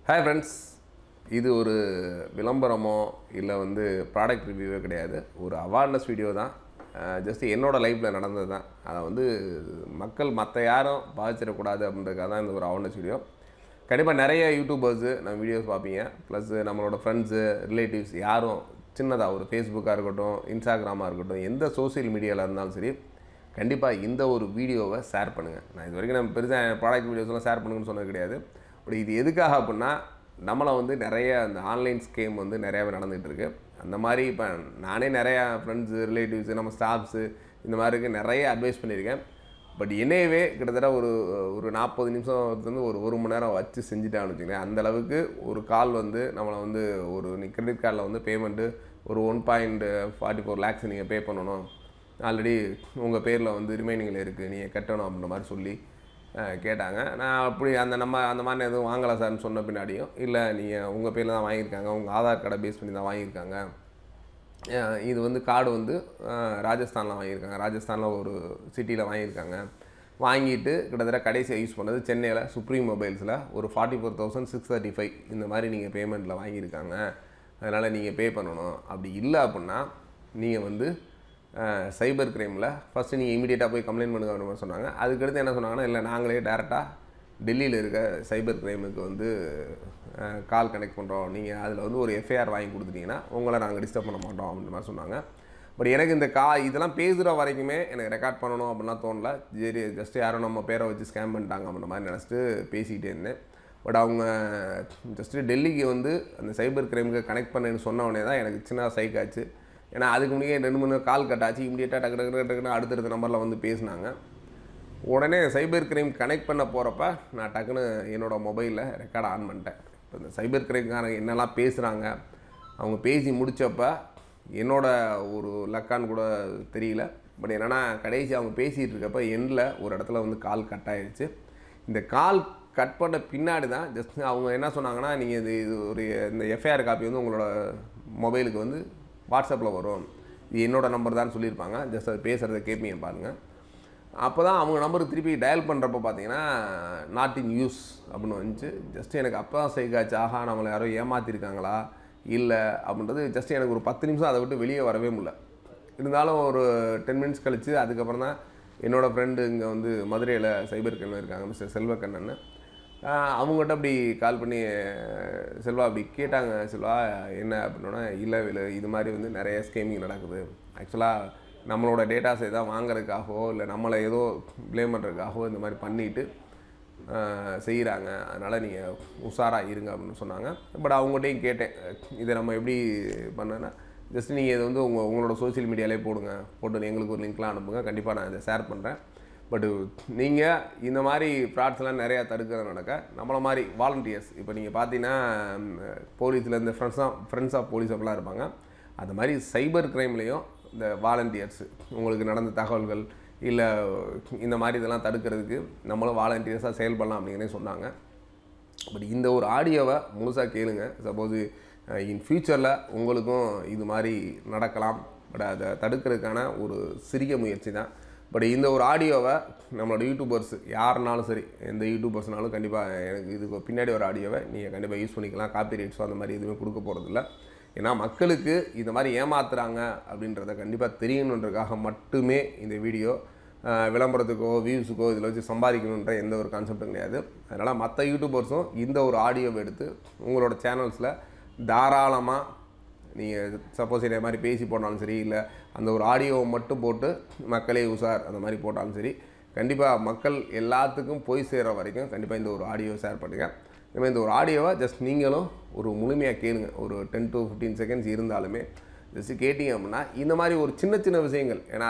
Hi friends இது ஒரு விளம்பரமோ இல்லை வந்து ப்ராடக்ட் ரிவ்யூவே கிடையாது ஒரு அவேர்னஸ் வீடியோ தான் ஜஸ்ட் என்னோட லைஃப்பில் நடந்தது தான் அதை வந்து மக்கள் மற்ற யாரும் பாதிச்சிடக்கூடாது அப்படின்றதுக்காக தான் இந்த ஒரு அவேர்னஸ் வீடியோ கண்டிப்பாக நிறைய யூடியூபர்ஸு நம்ம வீடியோஸ் பார்ப்பீங்க ப்ளஸ் நம்மளோட ஃப்ரெண்ட்ஸு ரிலேட்டிவ்ஸ் யாரும் சின்னதாக ஒரு ஃபேஸ்புக்காக இருக்கட்டும் இன்ஸ்டாகிராமாக இருக்கட்டும் எந்த சோஷியல் மீடியாவில் இருந்தாலும் சரி கண்டிப்பாக இந்த ஒரு வீடியோவை ஷேர் பண்ணுங்கள் நான் இது வரைக்கும் நம்ம பெருசாக ப்ராடக்ட் வீடியோஸ்லாம் ஷேர் பண்ணுங்கன்னு சொன்னது கிடையாது பட் இது எதுக்காக அப்படின்னா நம்மளை வந்து நிறைய அந்த ஆன்லைன் ஸ்கேம் வந்து நிறையாவே நடந்துகிட்டு இருக்கு அந்த மாதிரி இப்போ நானே நிறையா ஃப்ரெண்ட்ஸு ரிலேட்டிவ்ஸு நம்ம ஸ்டாஃப்ஸு இந்த மாதிரிக்கு நிறைய அட்வைஸ் பண்ணியிருக்கேன் பட் என்னையவே கிட்டத்தட்ட ஒரு ஒரு நாற்பது நிமிஷத்துலேருந்து ஒரு ஒரு மணி நேரம் வச்சு செஞ்சுட்டான்னு வச்சுக்கோங்களேன் அந்த அளவுக்கு ஒரு கால் வந்து நம்மளை வந்து ஒரு நீ கிரெடிட் கார்டில் வந்து பேமெண்ட்டு ஒரு one point forty four lakhs நீங்கள் பே பண்ணணும் ஆல்ரெடி உங்கள் பேரில் வந்து ரிமைனிங்கில் இருக்குது நீங்கள் கட்டணும் அப்படின்ற மாதிரி சொல்லி அஹ், கேட்டாங்க நான் அப்படி அந்த நம்ம அந்த மாதிரி எதுவும் வாங்கலை சார்னு சொன்ன பின்னாடியும் இல்லை நீங்கள் உங்கள் பேரில் தான் வாங்கியிருக்காங்க உங்கள் ஆதார் கார்டை பேஸ் பண்ணி தான் வாங்கியிருக்காங்க அஹ், இது வந்து கார்டு வந்து ராஜஸ்தானில் வாங்கியிருக்காங்க ராஜஸ்தானில் ஒரு சிட்டியில் வாங்கியிருக்காங்க வாங்கிட்டு கிட்டத்தட்ட கடைசியாக யூஸ் பண்ணது சென்னையில் சுப்ரீம் மொபைல்ஸில் ஒரு forty four thousand six thirty five இந்த மாதிரி நீங்கள் பேமெண்ட்டில் வாங்கியிருக்காங்க அதனால் நீங்கள் பே பண்ணணும் அப்படி இல்லை அப்படின்னா நீங்கள் வந்து சைபர் கிரைமில் ஃபஸ்ட்டு நீங்கள் இமீடியட்டாக போய் கம்ப்ளைண்ட் பண்ணுங்க அப்படின்னு மாதிரி சொன்னாங்க அதுக்கடுத்து என்ன சொன்னாங்கன்னா இல்லை நாங்களே டேரெக்டாக டெல்லியில் இருக்க சைபர் கிரைமுக்கு வந்து கால் கனெக்ட் பண்ணுறோம் நீங்கள் அதில் வந்து ஒரு எஃப்ஐஆர் வாங்கி கொடுத்துட்டீங்கன்னா உங்களை நாங்கள் டிஸ்டர்ப் பண்ண மாட்டோம் அப்படின்ற மாதிரி சொன்னாங்க பட் எனக்கு இந்த கா இதெல்லாம் பேசுகிற வரைக்குமே எனக்கு ரெக்கார்ட் பண்ணணும் அப்படின்லாம் தோணல சரி ஜஸ்ட் யாரும் நம்ம பேரை வச்சு ஸ்கேம் பண்ணிட்டாங்க அப்படின்ற மாதிரி நினச்சிட்டு பேசிக்கிட்டே இருந்தேன் பட் அவங்க ஜஸ்ட்டு டெல்லிக்கு வந்து அந்த சைபர் கிரைமுக்கு கனெக்ட் பண்ணேன்னு சொன்ன உடனே தான் எனக்கு சின்ன சைக் ஆச்சு ஏன்னா அதுக்கு முன்னாடியே ரெண்டு மூணு கால் கட் ஆச்சு இமீடியட்டாக டக்கு டக்கு டக்கு டக்குன்னு அடுத்தடுத்த நம்பரில் வந்து பேசினாங்க உடனே சைபர் கிரைம் கனெக்ட் பண்ண போகிறப்ப நான் டக்குன்னு என்னோடய மொபைலில் ரெக்கார்ட் ஆன் பண்ணிட்டேன் இப்போ இந்த சைபர் கிரைம்காரங்க என்னெல்லாம் பேசுகிறாங்க அவங்க பேசி முடித்தப்ப என்னோட ஒரு லக்கான்னு கூட தெரியல பட் என்னென்னா கடைசி அவங்க பேசிகிட்டு இருக்கப்ப எண்டில் ஒரு இடத்துல வந்து கால் கட் ஆயிடுச்சு இந்த கால் கட் பண்ண பின்னாடி தான் ஜஸ்ட் அவங்க என்ன சொன்னாங்கன்னா நீங்கள் இது இது ஒரு இந்த எஃப்ஐஆர் காப்பி வந்து உங்களோட மொபைலுக்கு வந்து வாட்ஸ்அப்பில் வரும் இது என்னோட நம்பர் தான் சொல்லியிருப்பாங்க ஜஸ்ட் அது பேசுகிறத கேட்பீங்க பாருங்கள் அப்போ தான் அவங்க நம்பருக்கு திருப்பி டயல் பண்ணுறப்ப பார்த்தீங்கன்னா நாட் இன் யூஸ் அப்படின்னு வந்துச்சு ஜஸ்ட் எனக்கு அப்போ தான் சைக்காச்சு ஆஹா நம்மளை யாரோ ஏமாற்றிருக்காங்களா இல்லை அப்படின்றது ஜஸ்ட் எனக்கு ஒரு பத்து நிமிஷம் அதை விட்டு வெளியே வரவே முடியல இருந்தாலும் ஒரு டென் மினிட்ஸ் கழித்து அதுக்கப்புறம் தான் என்னோடய ஃப்ரெண்டு இங்கே வந்து மதுரையில் சைபர் கண்ணன் இருக்காங்க மிஸ்டர் செல்வக்கண்ணன் ஆஹ் அவங்ககிட்ட அப்படி கால் பண்ணி அஹ், செல்வா அப்படி கேட்டாங்க செல்வா என்ன அப்படின்னா இல்லை இல்லை இது மாதிரி வந்து நிறைய ஸ்கேமிங் நடக்குது ஆக்சுவலாக நம்மளோட டேட்டாஸை எதாவது வாங்குறதுக்காகவோ இல்லை நம்மளை ஏதோ ப்ளேம் பண்ணுறதுக்காகவோ இந்த மாதிரி பண்ணிவிட்டு செய்கிறாங்க அதனால் நீங்கள் உஷாராக இருங்க அப்படின்னு சொன்னாங்க பட் அவங்ககிட்டையும் கேட்டேன் இதை நம்ம எப்படி பண்ணேன்னா ஜஸ்ட் நீங்கள் இதை வந்து உங்கள் உங்களோட சோஷியல் மீடியாலே போடுங்க போட்டு எங்களுக்கு ஒரு லிங்க்லாம் அனுப்புங்க கண்டிப்பாக நான் இதை ஷேர் பண்ணுறேன் பட் நீங்கள் இந்த மாதிரி ஃப்ராட்ஸ்லாம் நிறையா தடுக்கிறது நடக்க நம்மள மாதிரி வாலண்டியர்ஸ் இப்போ நீங்கள் பார்த்தீங்கன்னா போலீஸில் இந்த friends of friends of police அப்படிலாம் இருப்பாங்க அந்த மாதிரி சைபர் க்ரைம்லேயும் இந்த வாலண்டியர்ஸ் உங்களுக்கு நடந்த தகவல்கள் இல்லை இந்த மாதிரி இதெல்லாம் தடுக்கிறதுக்கு நம்மளும் வாலண்டியர்ஸாக செயல்படலாம் அப்படிங்கிறே சொன்னாங்க பட் இந்த ஒரு ஆடியோவை முழுசாக கேளுங்க சப்போஸ் இன் ஃப்யூச்சரில் உங்களுக்கும் இது மாதிரி நடக்கலாம் பட் அதை தடுக்கிறதுக்கான ஒரு சிறிய முயற்சி தான் பட் இந்த ஒரு ஆடியோவை நம்மளோட யூடியூபர்ஸ் யாருனாலும் சரி எந்த யூடியூபர்ஸ்னாலும் கண்டிப்பாக எனக்கு இதுக்கு பின்னாடி ஒரு ஆடியோவை நீங்கள் கண்டிப்பாக யூஸ் பண்ணிக்கலாம் காப்பி ரைட்ஸோ அந்த மாதிரி எதுவுமே கொடுக்க போகிறதில்ல ஏன்னா மக்களுக்கு இந்த மாதிரி ஏமாத்துறாங்க அப்படின்றத கண்டிப்பாக தெரியணுன்றதுக்காக மட்டுமே இந்த வீடியோ அஹ், விளம்பரத்துக்கோ வியூஸுக்கோ இதில் வச்சு சம்பாதிக்கணுன்ற எந்த ஒரு கான்செப்டும் கிடையாது அதனால் மற்ற யூடியூபர்ஸும் இந்த ஒரு ஆடியோவை எடுத்து உங்களோட சேனல்ஸில் தாராளமாக நீங்கள் சப்போஸ் இதே மாதிரி பேசி போட்டாலும் சரி இல்லை அந்த ஒரு ஆடியோவை மட்டும் போட்டு மக்களே உஷார் அந்த மாதிரி போட்டாலும் சரி கண்டிப்பாக மக்கள் எல்லாத்துக்கும் போய் சேர்கிற வரைக்கும் கண்டிப்பாக இந்த ஒரு ஆடியோ ஷேர் பண்ணுங்கள் இதுமாதிரி இந்த ஒரு ஆடியோவை ஜஸ்ட் நீங்களும் ஒரு முழுமையாக கேளுங்க ஒரு டென் to ஃபிஃப்டீன் செகண்ட்ஸ் இருந்தாலுமே ஜஸ்ட் கேட்டிங்க அப்படின்னா இந்த மாதிரி ஒரு சின்ன சின்ன விஷயங்கள் ஏன்னா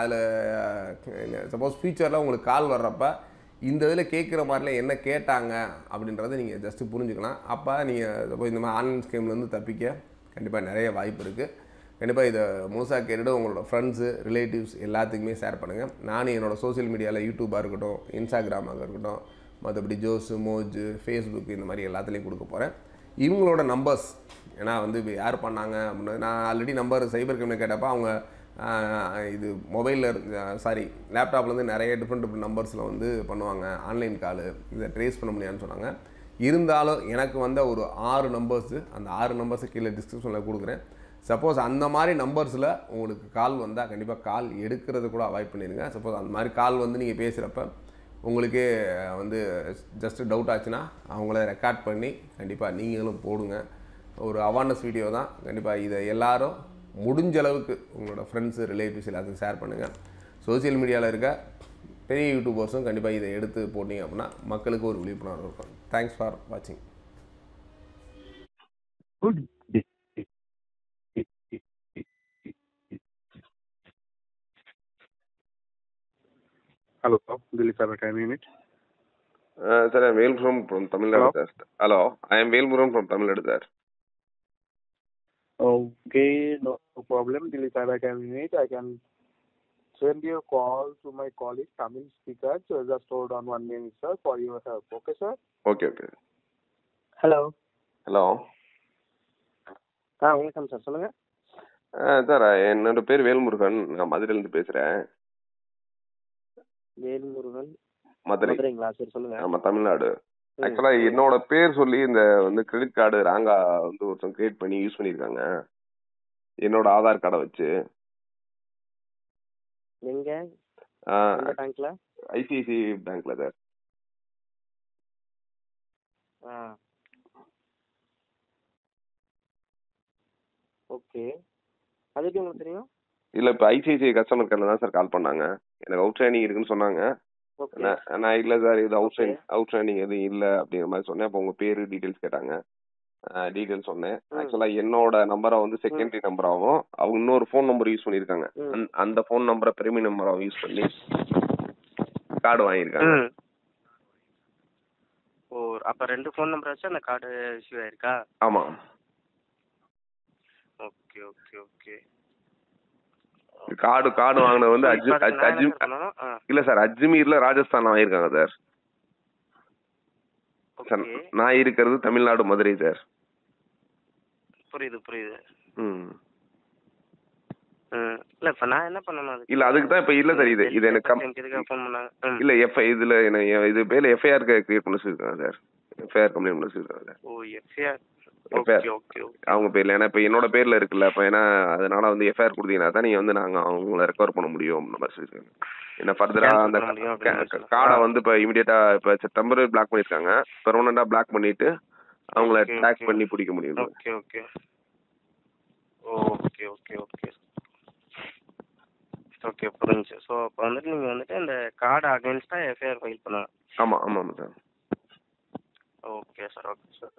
அதில் சப்போஸ் ஃப்யூச்சரில் உங்களுக்கு கால் வர்றப்ப இந்த இதில் கேட்குற மாதிரிலாம் என்ன கேட்டாங்க அப்படின்றத நீங்கள் ஜஸ்ட்டு புரிஞ்சுக்கலாம் அப்போ நீங்கள் சப்போஸ் இந்த மாதிரி ஆன்லைன் ஸ்கீம்லேருந்து தப்பிக்க கண்டிப்பாக நிறைய வாய்ப்பு இருக்குது கண்டிப்பாக இதை முழுசாக கேட்டுட்டு உங்களோட ஃப்ரெண்ட்ஸு ரிலேட்டிவ்ஸ் எல்லாத்துக்குமே ஷேர் பண்ணுங்கள் நானும் என்னோடய சோஷியல் மீடியாவில் யூடியூபாக இருக்கட்டும் இன்ஸ்டாகிராமாக இருக்கட்டும் மற்றபடி ஜோஸு மோஜு ஃபேஸ்புக் இந்த மாதிரி எல்லாத்துலேயும் கொடுக்க போகிறேன் இவங்களோட நம்பர்ஸ் ஏன்னா வந்து இப்ப யார் பண்ணாங்க அப்படின்னு நான் ஆல்ரெடி நம்பர் சைபர் கிரைமில் கேட்டப்போ அவங்க ஆஹ், இது மொபைலில் சாரி லேப்டாப்லேருந்து நிறைய டிஃப்ரெண்ட் டிஃப்ரெண்ட் நம்பர்ஸில் வந்து பண்ணுவாங்க ஆன்லைன் காலு இதை ட்ரேஸ் பண்ண முடியாதுன்னு சொன்னாங்க இருந்தாலும் எனக்கு வந்த ஒரு ஆறு நம்பர்ஸு அந்த ஆறு நம்பர்ஸு கீழே டிஸ்கிரிப்ஷனில் கொடுக்குறேன் சப்போஸ் அந்த மாதிரி நம்பர்ஸில் உங்களுக்கு கால் வந்தால் கண்டிப்பாக கால் எடுக்கிறது கூட அவாய்ட் பண்ணிடுங்க சப்போஸ் அந்த மாதிரி கால் வந்து நீங்கள் பேசுகிறப்ப உங்களுக்கே வந்து ஜஸ்ட்டு டவுட் ஆச்சுன்னா அவங்கள ரெக்கார்ட் பண்ணி கண்டிப்பாக நீங்களும் போடுங்க ஒரு அவேர்னஸ் வீடியோ தான் கண்டிப்பாக இதை எல்லாரும் முடிஞ்ச அளவுக்கு உங்களோட ஃப்ரெண்ட்ஸு ரிலேட்டிவ்ஸ் எல்லாத்துக்கும் ஷேர் பண்ணுங்கள் சோஷியல் மீடியாவில் இருக்க பெரிய யூடியூபர்ஸும் கண்டிப்பாக இதை எடுத்து போட்டிங்க அப்படின்னா மக்களுக்கு ஒரு விழிப்புணர்வு இருக்கும் தேங்க்ஸ் ஃபார் வாட்சிங் Good day. Hello, Delhi Cyber Crime Unit. Uh, sir, I'm Velmurugan from Tamil Nadu, sir. Hello, I am Velmurugan from Tamil Nadu, sir. Okay, no problem. Delhi Cyber Crime Unit. I can send you a call to my colleague, Tamil speaker. So just hold on one minute, sir, for your help. Okay, sir? Okay okay hello hello ஆ வணக்கம் sir சொல்லுங்க sir என்னோட பேர் வேல்முருகன் நான் மதுரையிலேருந்து பேசுகிறேன் வேல்முருகன் மதுரை மதுரைங்களா சரி சொல்லுங்க ஆமாம் தமிழ்நாடு ம், ஆக்சுவலாக ம். என்னோட பேர் சொல்லி இந்த வந்து கிரெடிட் கார்டு ராங்கா வந்து ஒருத்தன் கிரியேட் பண்ணி யூஸ் பண்ணியிருக்காங்க என்னோட ஆதார் கார்டை வச்சு எங்க எந்த பேங்க்ல ஐசிஐசி பேங்க்ல சார் ஆ ஓகே அது எப்படி உங்களுக்கு தெரியும் இல்லை இப்போ ஐசிஐசிஐ கஸ்டமர் கேர்ல தான் சார் கால் பண்ணாங்க எனக்கு அவுட் ஸ்டாண்டிங் இருக்குன்னு சொன்னாங்க ஓகே நான் நான் இல்லை சார் இது out Okay. Standing out standing எதுவும் இல்லை அப்படிங்கிற மாதிரி சொன்னேன் அப்போ உங்கள் பேர் டீட்டெயில்ஸ் கேட்டாங்க டீட்டெயில்ஸ் சொன்னேன் ம். ஆக்சுவலாக என்னோட நம்பரை வந்து செகண்டரி நம்பராகவும் அவங்க இன்னொரு ஃபோன் நம்பர் யூஸ் பண்ணியிருக்காங்க ம். அந்த- அந்த ஃபோன் நம்பரை பிரைமரி நம்பராகவும் யூஸ் பண்ணி கார்டு வாங்கியிருக்காங்க ம். ஓ அப்ப ரெண்டு ஃபோன் நம்பர் வச்சு அந்த கார்டு இஷ்யூ ஆயிருக்கா ஆமாம் okay okay okay card card வாங்கினது வந்து அஜ் இப்ப அதுக்கு நான் என்ன அஜ்மி சார் பண்ணணும்? ஆ, இல்லை சார் அஜ்மீரில் ராஜஸ்தான் வாங்கியிருக்காங்க சார் சார் ஓகே நான் இருக்கிறது தமிழ்நாடு மதுரை சார் புரியுது புரியுது ம் ம் இல்ல இப்ப நான் என்ன பண்ணணும் அதுக்கு இல்ல, அதுக்கு தான் இப்ப இல்ல சார் இது. இது எனக்கு கம்- எதுக்காக ஃபோன் பண்ணாங்க ம். இல்லை எஃப்ஐ இதில் என்ன இது பேரில் எஃப்ஐஆர் கிரியேட் பண்ண சொல்லியிருக்காங்க சார் எஃப்ஐஆர் கம்ப்ளைண்ட் பண்ண சொல்லியிருக்காங்க சார் ஓ FIR FIR. Okay okay okay அவங்க பேர்ல ஏன்னா இப்போ என்னோட பேர்ல இருக்குல்ல அப்போ ஏன்னா அதனால வந்து எஃப்ஐஆர் கொடுத்தீங்கன்னா தான் நீங்க வந்து நாங்க அவங்கள ரெக்கவர் பண்ண முடியும் அப்படின்ற மாதிரி சொல்லியிருக்காங்க ஏன்னா ஃபர்தரா Cancel அந்த பண்ண முடியும் அப்படின்னு கா- சொல்லி. கார்டை ஆ. வந்து இப்போ இமீடியட்டா இப்போ செப்டம்பர் பிளாக் பண்ணியிருக்காங்க பெர்மனண்டா பிளாக் பண்ணிட்டு அவங்கள Okay, டேக்ஸ் okay. பண்ணி பிடிக்க முடியும் okay okay okay okay okay okay புரிஞ்சுச்சு ஸோ அப்போ வந்துட்டு நீங்கள் வந்துட்டு இந்த கார்டு அகைன்ஸ்டாக எஃப்ஐஆர் ஃபைல் பண்ணணும் ஆமா ஆமா ஆமா sir okay sir okay sir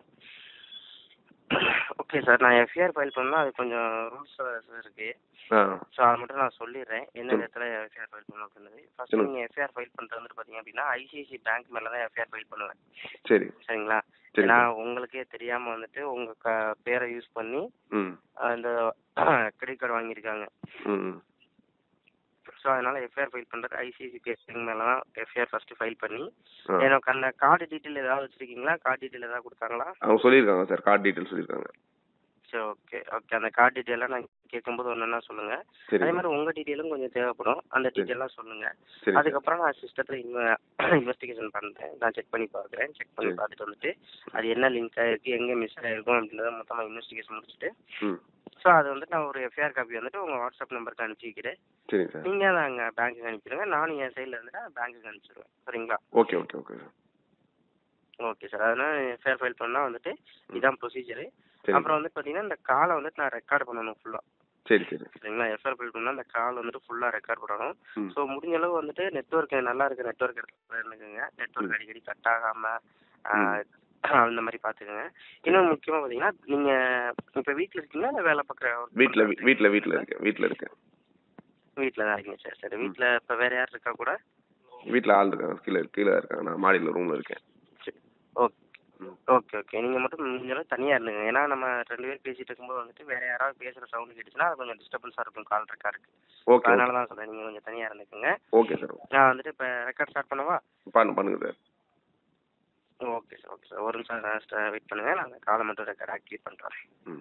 okay sir நான் எஃப்ஐஆர் ஃபைல் பண்ணால் அது கொஞ்சம் ரூல்ஸ் இருக்கு ஆ ஸோ அதை மட்டும் நான் சொல்லிடுறேன் என்ன சொல்லு. இடத்துல எஃப்ஐஆர் ஃபைல் பண்ணணும் அப்படின்றது ஃபர்ஸ்ட் சொல்லுங்க. நீங்கள் எஃப்ஐஆர் ஃபைல் பண்ணுறது வந்துட்டு பார்த்தீங்க அப்படின்னா ஐசிஐசி பேங்க் மேலே தான் எஃப்ஐஆர் ஃபைல் பண்ணுவேன் சரி சரிங்களா சரி ஏன்னா சார். உங்களுக்கே தெரியாமல் வந்துட்டு உங்கள் க பேரை யூஸ் பண்ணி ம் அந்த கிரெடிட் கார்டு வாங்கியிருக்காங்க ம் ம். ஸோ அதனால எஃப்ஐஆர் ஃபைல் பண்ணுறது ஐசிஐசி பேங்க் மேலே தான் எஃப்ஐஆர் ஃபஸ்ட்டு ஃபைல் பண்ணி ஆ. எனக்கு அந்த கார்டு டீட்டெயில் ஏதாவது வச்சுருக்கீங்களா கார்டு டீட்டெயில் ஏதாவது கொடுத்தாங்களா அவங்க சொல்லியிருக்காங்க சார் கார்டு டீட்டெயில் சொல்லியிருக்காங்க சரி ஓகே ஓகே அந்த கார்டு டீட்டெயிலாக நான் கேட்கும்போது ஒன்றுன்னா சொல்லுங்கள் சரி அதே மாதிரி உங்கள் டீட்டெயிலும் கொஞ்சம் தேவைப்படும் அந்த டீட்டெயிலாம் சொல்லுங்கள் சரி சார். அதுக்கப்புறம் நான் சிஸ்டத்தில் இன்வெஸ்டிகேஷன் பண்ணுறேன் நான் செக் பண்ணி பார்க்குறேன் செக் பண்ணி சரி. பார்த்துட்டு வந்துட்டு அது என்ன லிங்க் ஆகிருக்கு எங்கே மிஸ் ஆகிருக்கும் அப்படின்றத மொத்தமாக இன்வெஸ்டிகேஷன் முடிச்சுட்டு ம் ஸோ அது வந்துட்டு நான் ஒரு எஃப்ஐஆர் காப்பி வந்துட்டு உங்கள் வாட்ஸ்அப் நம்பருக்கு அனுப்பிச்சி வைக்கிறேன் சரிங்க சார் நீங்கள் அதை அங்கே பேங்க்குக்கு அனுப்பிடுங்க நானும் என் சைடில் இருந்துட்டு பேங்க்குக்கு அனுப்பிச்சிடுவேன் சரிங்களா okay okay okay sir okay sir அதனால் எஃப்ஐஆர் ஃபைல் பண்ணால் வந்துட்டு இதான் ப்ரொசீஜரு சரி அப்புறம் வந்து பார்த்தீங்கன்னா இந்த காலை வந்துட்டு நான் ரெக்கார்ட் பண்ணணும் ஃபுல்லாக சரி சரி சரிங்களா எஃப்ஐஆர் ஃபைல் பண்ணால் அந்த கால் வந்துட்டு ஃபுல்லாக ரெக்கார்ட் பண்ணணும் ம் ஸோ முடிஞ்ச அளவு வந்துட்டு நெட்ஒர்க் நல்லா இருக்க நெட்ஒர்க் இடத்துல இருந்துக்குங்க நெட்ஒர்க் அடிக்கடி கட் ஆகாமல் அந்த மாதிரி பார்த்துக்கோங்க இன்னும் முக்கியமாக பார்த்தீங்கன்னா நீங்கள் இப்போ வீட்டில் இருக்கீங்களா இல்லை வேலை பார்க்குற வீட்டில் வீட்டில் வீட்டில் இருக்கேன் வீட்டில் இருக்கேன் வீட்டில் தான் இருக்கீங்க சரி சரி வீட்டில் இப்போ வேறு யார் இருக்கா கூட வீட்டில் ஆள் இருக்காங்க கீழே கீழே இருக்காங்க நான் மாடியில் ரூமில் இருக்கேன் சரி ஓகே ஓகே ஓகே நீங்கள் மட்டும் முடிஞ்ச அளவு தனியாக இருந்துங்க ஏன்னா நம்ம ரெண்டு பேர் பேசிட்டு இருக்கும்போது வந்துட்டு வேறு யாராவது பேசுகிற சவுண்டு கேட்டுச்சுன்னா அது கொஞ்சம் டிஸ்டர்பன்ஸாக இருக்கும் கால் ரெக்கார்டுக்கு ஓகே அதனால தான் சொல்கிறேன் நீங்கள் கொஞ்சம் தனியாக இருந்துக்குங்க ஓகே சார் நான் வந்துட்டு இப்போ ரெக்கார்ட் ஸ்டார்ட் பண்ணவா பண்ணு பண்ணுங்க sir okay sir okay sir ஒரு நிமிஷம் வெயிட் பண்ணுங்கள் நான் அந்த காலை மட்டும் ரெக்கார்ட் ஆக்டிவேட் பண்ணுறேன் ம்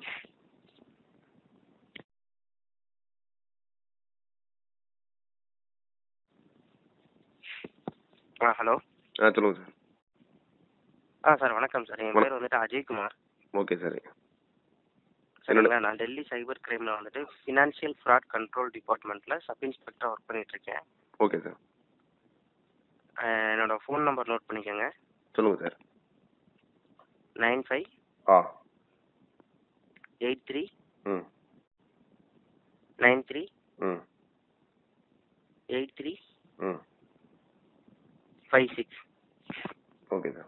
ஆ ஹலோ ஆ சொல்லுங்கள் சார் ஆ சார் வணக்கம் சார் என் வணக்கம். பேர் வந்துட்டு அஜய்குமார் ஓகே சார் சரிங்களா நான் டெல்லி சைபர் கிரைமில் வந்துட்டு ஃபினான்ஷியல் ஃப்ராட் கண்ட்ரோல் டிபார்ட்மெண்ட்டில் சப் இன்ஸ்பெக்டராக ஒர்க் பண்ணிட்டு இருக்கேன் ஓகே சார் அஹ் என்னோட ஃபோன் நம்பர் நோட் பண்ணிக்கோங்க சொல்லுங்கள் சார் நைன் ஃபைவ் ஆ எயிட் த்ரீ ம் நைன் த்ரீ ம் எயிட் த்ரீ ம் ஃபைவ் சிக்ஸ் ஓகே சார்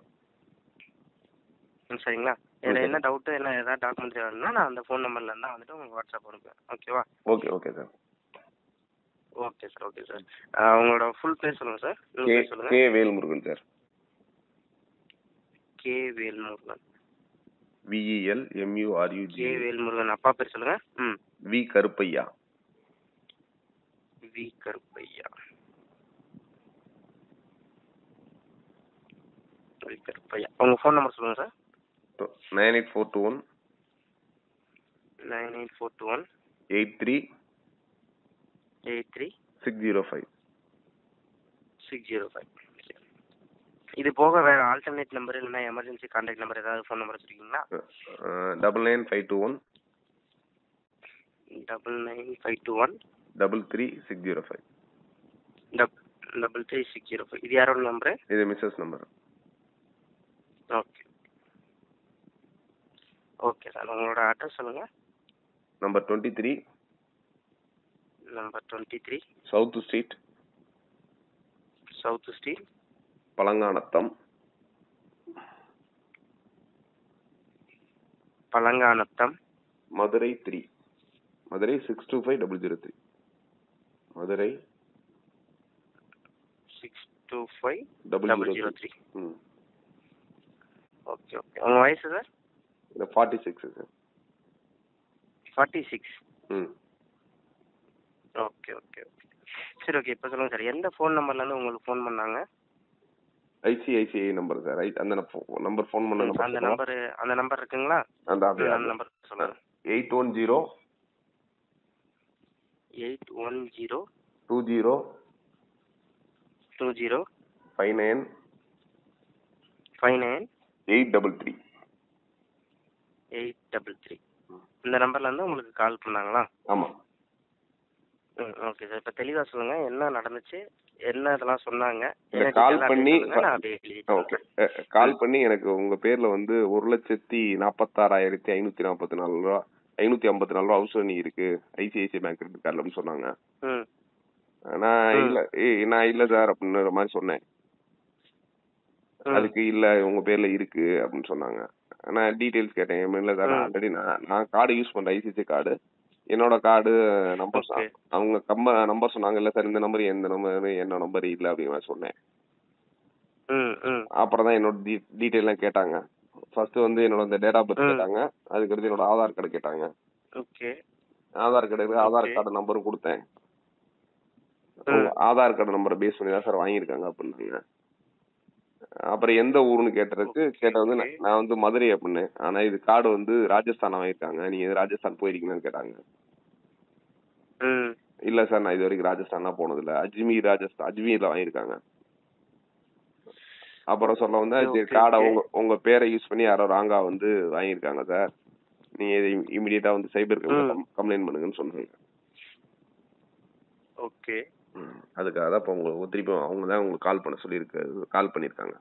ம் சரிங்களா இதில் Okay. என்ன டவுட்டு என்ன ஏதாவது டாக்குமெண்ட் வேணும்னா நான் அந்த ஃபோன் நம்பர்ல இருந்தால் வந்துட்டு உங்களுக்கு வாட்ஸ்அப் அனுப்புவேன் ஓகேவா okay okay sir okay sir okay sir உங்களோட ஃபுல் பேர் சொல்லுங்கள் சார் உங்கள் கே பேர் சொல்லுங்கள் K Velmurugan sir K Velmurugan V E L M U R U G K Velmurugan அப்பா பேர் சொல்லுங்கள் ம் V Karuppaiya V Karuppaiya V Karuppaiya உங்கள் ஃபோன் நம்பர் சொல்லுங்கள் sir nine eight four two one nine eight four two one eight three eight three six zero five six zero five இது போக வேறு alternate number இல்லைன்னா எமர்ஜென்சி கான்டாக்ட் நம்பர் ஏதாவது phone number வச்சுருக்கீங்களா double nine five two one double nine five two one double three six zero five dub double three six zero five இது யாரோட number இது missus number okay okay sir உங்களோட address சொல்லுங்கள் number twenty three number twenty three south street south street Palanganatham Palanganatham Madurai three Madurai six two five double zero three Madurai six two five double double zero zero three three ம் okay okay உங்கள் வயசு sir இந்த forty six sir forty six ம் okay okay okay சரி okay இப்போ சொல்லுங்கள் sir எந்த phone நம்பர்லேருந்து உங்களுக்கு ஃபோன் பண்ணாங்க ஐசிஐசிஐ நம்பர் சார் ரைட் அந்த நம்பர் ஃபோன் பண்ண அந்த நம்பர் நம்பர் அந்த நம்பர் இருக்குங்களா அந்த ம், அந்த நம்பர் சொல்லுங்கள் eight one zero eight one zero two zero two zero five nine five nine eight double three eight double three இந்த நம்பர்லேருந்து உங்களுக்கு கால் பண்ணாங்களா ஆமாம் ம் ஓகே சார் இப்போ தெளிவாக சொல்லுங்கள் என்ன நடந்துச்சு என்ன இதெல்லாம் சொன்னாங்க இல்ல, என்ன call detail ஆ பண்ணி- சொல்லுங்க, நான் அப்படியே எழுதிட்டு ஓகே வரேன். கால் பண்ணி எனக்கு உங்க பேர்ல வந்து ஒரு லட்சத்தி நாற்பத்தாறாயிரத்தி ஐநூத்தி நாற்பத்தி நாலு ரூபா ஐநூத்தி ஐம்பத்தி நாலு ரூபா அவசரம் இருக்கு ஐசிஐசிஐ பேங்க் கிரெடிட் கார்டுலன்னு சொன்னாங்க ம் நான் ம். இல்ல ஏய், நான் இல்ல சார் அப்படின்ற மாதிரி சொன்னேன் ம். அதுக்கு இல்ல உங்க பேர்ல இருக்கு அப்படின்னு சொன்னாங்க நான் டீடைல்ஸ் கேட்டேன் என் இல்ல சார் ம். ஆல்ரெடி நான் நான் கார்டு யூஸ் பண்றேன் ஐசிஐசி கார்டு என்னோட கார்டு நம்பர் Okay. அவங்க கம்ம நம்பர் சொன்னாங்க இல்ல சார் இந்த நம்பர் எந்த நம்பர் என்ன நம்பர் இல்ல அப்படின்னு நான் சொன்னேன் ம் ம் அப்புறம் தான் என்னோட டீடைல் எல்லாம் கேட்டாங்க ஃபர்ஸ்ட் வந்து என்னோட இந்த டேட் ஆஃப் பர்த் ம். கேட்டாங்க அதுக்கடுத்து என்னோட ஆதார் கார்டு கேட்டாங்க okay Aadhaar card Aadhaar Okay. Card நம்பரும் கொடுத்தேன் ம். உங்க ஆதார் கார்டு நம்பரை பேஸ் பண்ணி தான் சார் வாங்கியிருக்காங்க அப்படின்னாங்க அப்புறம் எந்த ஊருன்னு கேட்டதுக்கு Okay, கேட்ட வந்து okay. நான் நான் வந்து மதுரை அப்படின்னேன் ஆனா இது கார்டு வந்து ராஜஸ்தான் வாங்கியிருக்காங்க நீங்க எது ராஜஸ்தான் போயிருக்கீங்கன்னு கேட்டாங்க ம் இல்ல சார் நான் இது வரைக்கும் ராஜஸ்தான் தான் போனது இல்ல அஜ்மீர் ராஜஸ்தான் அஜ்மீர்ல வாங்கியிருக்காங்க அப்புறம் சொல்ல வந்து Okay, okay, கார்டை okay. உங்க உங்க பேரை யூஸ் பண்ணி யாரோ ராங்கா வந்து வாங்கியிருக்காங்க சார் நீங்க இதை இமிடியேட்டா வந்து சைபர் ம். கம்ப்ளைண்ட் பண்ணுங்கன்னு சொன்னாங்க ஓகே ம். அதுக்காக தான் இப்போ உங்களுக்கு திருப்பி அவங்க தான் உங்களுக்கு கால் பண்ண சொல்லியிருக்கு கால் பண்ணியிருக்காங்க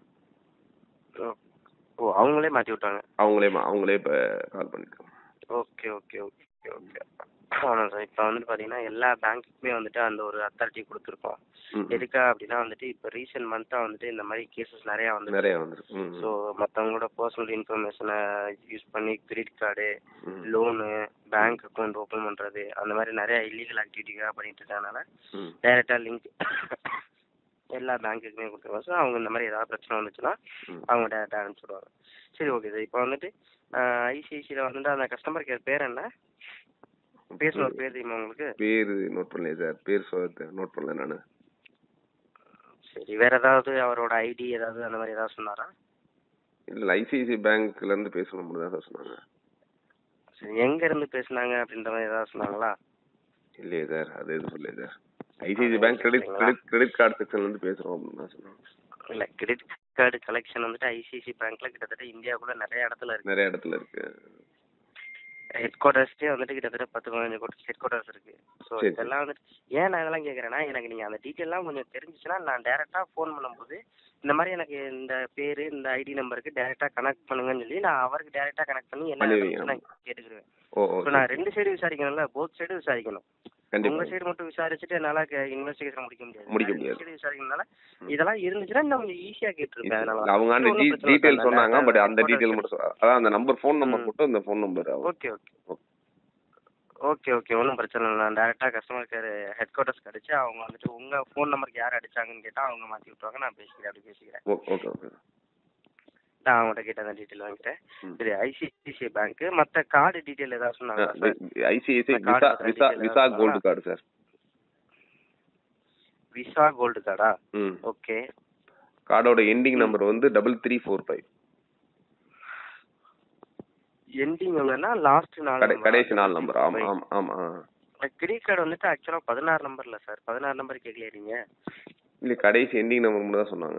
ஓ அவங்களே மாற்றி விட்டாங்க அவங்களே ம- அவங்களே இப்போ கால் பண்ணியிருக்காங்க ஓகே ஓகே ஓகே ஓகே ஆமாம் சார் இப்போ வந்துட்டு பார்த்தீங்கன்னா எல்லா பேங்க்குக்குமே வந்துட்டு அந்த ஒரு அத்தாரிட்டி கொடுத்துருக்கோம் ம். எதுக்கா அப்படின்னா வந்துட்டு இப்போ ரீசெண்ட் மந்த்தாக வந்துட்டு இந்த மாதிரி கேசஸ் நிறையா வந்து நிறைய வந்துருக்கு ம், ஸோ மற்றவங்களோட பர்சனல் இன்ஃபர்மேஷனை யூஸ் பண்ணி கிரெடிட் கார்டு ம். லோனு பேங்க் அக்கௌண்ட் ஓப்பன் பண்ணுறது அந்த மாதிரி நிறைய இல்லீகல் ஆக்டிவிட்டிக்காக பண்ணிட்டு இருக்கறனால ம். டைரெக்டாக லிங்க் எல்லா பேங்க்குக்குமே கொடுத்துருவோம் ஸோ அவங்க இந்த மாதிரி ஏதாவது பிரச்சனை வந்துச்சுன்னா ம். அவங்க டேரெக்டாக அனுப்பிச்சிடுவாங்க சரி ஓகே சார் இப்போ வந்துட்டு ஐசிஐசியில் வந்துட்டு அந்த கஸ்டமர் கேர் பேர் என்ன பேசுன ஒரு பேர் தெரியுமா உங்களுக்கு பேர் நோட் பண்ணலையே சார் பேர் சொல்ல நோட் பண்ணல நான் சரி வேற ஏதாவது அவரோட ஐடி ஏதாவது அந்த மாதிரி ஏதாவது சொன்னாரா இல்லை ஐசிஐசி பேங்க்ல இருந்து பேசணும் தான் சார் சொன்னாங்க சரி எங்க இருந்து பேசுனாங்க அப்படின்ற மாதிரி ஏதாவது சொன்னாங்களா இல்லையே சார் அது எதுவும் சொல்லலையே சார் ஐசிஐசி அது பேங்க் கிரெடிட் சொல்றீங்களா? கிரெடிட் கிரெடிட் கார்டு செக்ஷன்ல இருந்து பேசுறோம் அப்படின்னு தான் சொன்னாங்க இல்ல கிரெடிட் கார்டு கலெக்ஷன் வந்துட்டு ஐசிஐசி பேங்க்ல கிட்டத்தட்ட இந்தியாவுக்குள்ள நிறைய இடத்துல இருக்கு நிறைய இடத்துல இருக்கு ஹெட் குவார்டர்ஸ்க்கே வந்துட்டு கிட்டத்தட்ட பத்து பதினஞ்சு கோடி ஹெட் குவார்டர்ஸ் இருக்கு ஸோ சரி. இதெல்லாம் வந்துட்டு ஏன் நான் இதெல்லாம் கேட்குறேன்னா எனக்கு நீங்கள் அந்த டீட்டெயிலாம் கொஞ்சம் தெரிஞ்சுச்சுன்னா நான் டேரெக்டாக ஃபோன் பண்ணும்போது இந்த மாதிரி எனக்கு இந்த பேர் இந்த ஐடி நம்பருக்கு டேரெக்டாக கனெக்ட் பண்ணுங்கன்னு சொல்லி நான் அவருக்கு டேரெக்டாக கனெக்ட் பண்ணி என்ன பண்ணுவீங்க, நடந்துச்சுன்னு நான் கேட்டுக்கிடுவேன் ஓ ஓ இப்போ நான் ரெண்டு சைடு விசாரிக்கணும்ல போத் சைடு விசாரிக்கணும் உங்க கண்டிப்பா சைடு மட்டும் விசாரிச்சுட்டு என்னால இன்வெஸ்டிகேஷன் முடிக்க முடியாது முடிக்க நான் முடியாது. ரெண்டு side விசாரிக்கிறதுனால இதெல்லாம் இருந்துச்சுன்னா இன்னும் கொஞ்சம் ஈஸியா கேட்டிருப்பேன் அதனால அவங்க அந்த ஒண்ணும் பிரச்சனை டீட்டெயில் இல்ல. சொன்னாங்க நான் பட் அந்த photos டீட்டெயில் மட்டும் சொ- அதான் அந்த நம்பர் ஃபோன் நம்பர் ம். மட்டும் இந்த phone number okay okay okay okay ஒன்றும் பிரச்சனை இல்லை நான் டேரெக்டாக கஸ்டமர் கேர் ஹெட் குவார்ட்டர்ஸ்க்கு அடிச்சு அவங்க வந்துட்டு உங்கள் ஃபோன் நம்பருக்கு யார் அடிச்சாங்கன்னு கேட்டால் அவங்க மாற்றி விட்ருவாங்க நான் பேசிக்கிறேன் அப்படி பேசிக்கிறேன் ஓகே ஓகே நான் அவங்கள்ட்ட கேட்ட அந்த டீட்டெயில் வாங்கிக்கிறேன் ம். சரி ஐசிஐசிஐ பேங்க்கு மற்ற கார்டு டீட்டெயில் ஏதாவது சொன்னாங்களா சார் ஐசிஐசிஐ இந்த card விசா பத்தின Visa detail Visa gold card sir Visa gold கார்டா ம் ஓகே கார்டோட எண்டிங் நம்பர் வந்து double three four five ending எவ்வளோன்னா லாஸ்ட் நாலு கடை கடைசி நாலு நம்பர் ஆமா ஆமா ஆமா கிரெடிட் கார்டு வந்துட்டு ஆக்சுவலாக பதினாறு நம்பர்ல சார் பதினாறு நம்பர் கேட்கலையே நீங்க இல்ல கடைசி எண்டிங் நம்பர் மட்டும் தான் சொன்னாங்க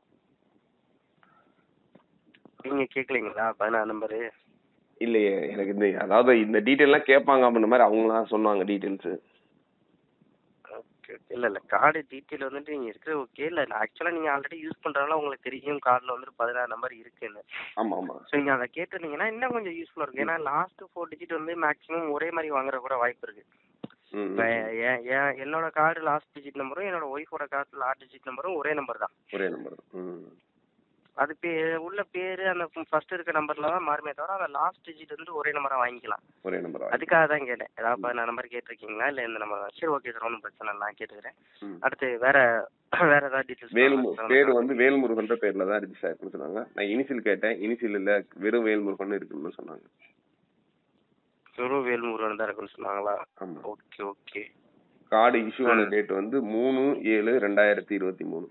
நீங்க கேட்கலீங்களா பதினாறு நம்பரு இல்லையே எனக்கு இந்த அதாவது இந்த டீட்டெயில்லாம் கேட்பாங்க அப்படின்ற மாதிரி அவங்களாம் சொன்னாங்க டீட்டெயில்ஸ் ஓகே இல்ல இல்ல கார்டு டீட்டெயில் வந்துட்டு நீங்க இருக்கிற ஓகே இல்ல ஆக்சுவலா நீங்க ஆல்ரெடி யூஸ் பண்றதுனால உங்களுக்கு தெரியும் கார்டுல வந்துட்டு பதினாறு நம்பர் இருக்குன்னு ஆமா ஆமா ஸோ நீங்க அதை கேட்டிருந்தீங்கன்னா இன்னும் கொஞ்சம் யூஸ்ஃபுல்லா இருக்கும் ஏன்னா லாஸ்ட் ஃபோர் டிஜிட் வந்து மேக்ஸிமம் ஒரே மாதிரி வாங்குற கூட வாய்ப்பு இருக்கு ம், இப்ப ம். என் என் என்னோட கார்டு லாஸ்ட் டிஜிட் நம்பரும் என்னோட ஒய்ஃபோட கார்டு லாஸ்ட் டிஜிட் நம்பரும் ஒரே நம்பர் தான் ஒரே நம்பர் ம் அது பே உள்ள பேரு அந்த ஃபர்ஸ்ட் இருக்க நம்பர்ல தான் மாறுமே தவிர அந்த லாஸ்ட் டிஜிட் வந்து ஒரே நம்பரா வாங்கிக்கலாம் ஒரே நம்பர் அதுக்காக தான் கேட்டேன் ஏதாவது பதினாறு நம்பர் கேட்டிருக்கீங்களா இல்ல இந்த நம்பர் சரி ஓகே சார் ஒன்றும் பிரச்சனை இல்லை நான் கேட்டுக்கிறேன் ம். அடுத்து வேற வேற ஏதாவது டீட்டெயில்ஸ் வேல்மு பேர் வந்து வேல்முருகன்ற பேர்ல தான் ரிஜிஸ்டர் ஆயிருக்குன்னு சொன்னாங்க நான் இனிஷியல் கேட்டேன் இனிஷியல் இல்ல வெறும் வேல்முருகன் இருக்குன்னு சொன்னாங்க வெறும் வேல்முருகன் தான் இருக்குன்னு சொன்னாங்களா ஆமா ஓகே ஓகே கார்டு இஷ்யூ ஆன ம். டேட் வந்து மூணு ஏழு ரெண்டாயிரத்தி இருபத்தி மூணு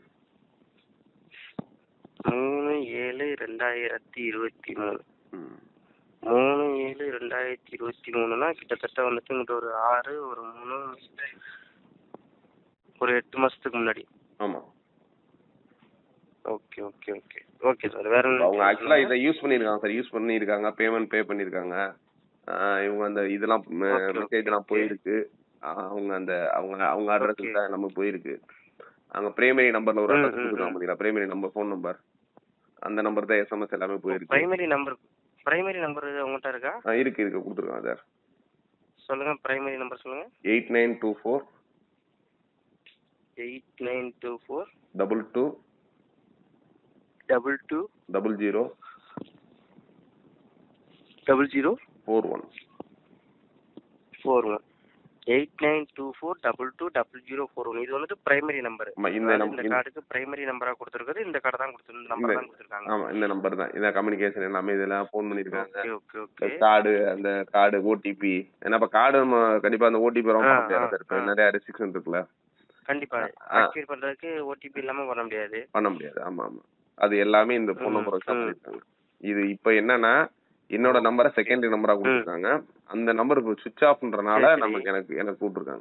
மூணு ஏழு ரெண்டாயிரத்தி இருபத்தி மூணு ம். மூணு ஏழு ரெண்டாயிரத்தி இருபத்தி மூணுனா கிட்டத்தட்ட வந்துட்டு இங்கிட்ட ஒரு ஆறு ஒரு மூணு ஒரு எட்டு மாசத்துக்கு முன்னாடி ஆமா okay okay okay okay sir வேற என்ன அவங்க ஆக்சுவலா இதை யூஸ் பண்ணிருக்காங்க சார் யூஸ் பண்ணிருக்காங்க பேமெண்ட் பே பண்ணிருக்காங்க ஆஹ் இவங்க அந்த இதெல்லாம் Okay, மெசேஜ் எல்லாம் okay. போயிருக்கு ஆஹ் அவங்க அந்த அவங்க அவங்க Okay. அட்ரஸ் தான் நம்ம போயிருக்கு அங்க பிரைமரி நம்பர்ல ஒரு ம், அட்ரஸ் ம், கொடுத்துருக்காங்க ம். பாத்தீங்களா பிரைமரி நம்பர் ஃபோன் நம்பர் அந்த நம்பர் தான் எஸ்எம்எஸ் எல்லாமே போயிருக்கு பிரைமரி நம்பர் பிரைமரி நம்பர் உங்கள்கிட்ட இருக்கா ஆ, இருக்கு இருக்கு கொடுத்துருக்காங்க சார் சொல்லுங்க பிரைமரி நம்பர் சொல்லுங்க eight nine two four eight nine two four double two double two double zero double zero four one four one eight nine two four double two double zero four one இது வந்துட்டு primary number ஆமா, இந்த இந்த number கார்டுக்கு primary நம்பரா கொடுத்துருக்குது இந்த card தான் கொடுத்து இந்த நம்பர் தான் கொடுத்துருக்காங்க ஆமா இந்த நம்பர் தான் இதான் கம்யூனிகேஷன் எல்லாமே இதெல்லாம் ஃபோன் பண்ணிருக்காங்க ஓகே ஓகே ஓகே கார்டு அந்த கார்டு ஓடிபி ஏன்னா இப்ப கார்டு நம்ம கண்டிப்பா அந்த ஓடிபி வரும் ஆ, பண்ண முடியாது ஆ, சார் இப்ப ஆ. நிறைய ரெஸ்ட்ரிக்ஷன் இருக்குல்ல கண்டிப்பா ஆ. ஆக்டிவேட் பண்றதுக்கு ஓடிபி இல்லாம பண்ண முடியாது பண்ண முடியாது ஆமா ஆமா அது எல்லாமே இந்த ஃபோன் ம், நம்பர் வச்சு தான் ம். பண்ணிருக்காங்க இது இப்ப என்னன்னா என்னோட நம்பரை செகண்டரி நம்பரா கொடுத்துருக்காங்க அந்த நம்பர் இப்போ சுவிச் ஆஃப்ன்றனால சரி, சரி. நமக்கு எனக்கு எனக்கு கூப்பிட்டுருக்காங்க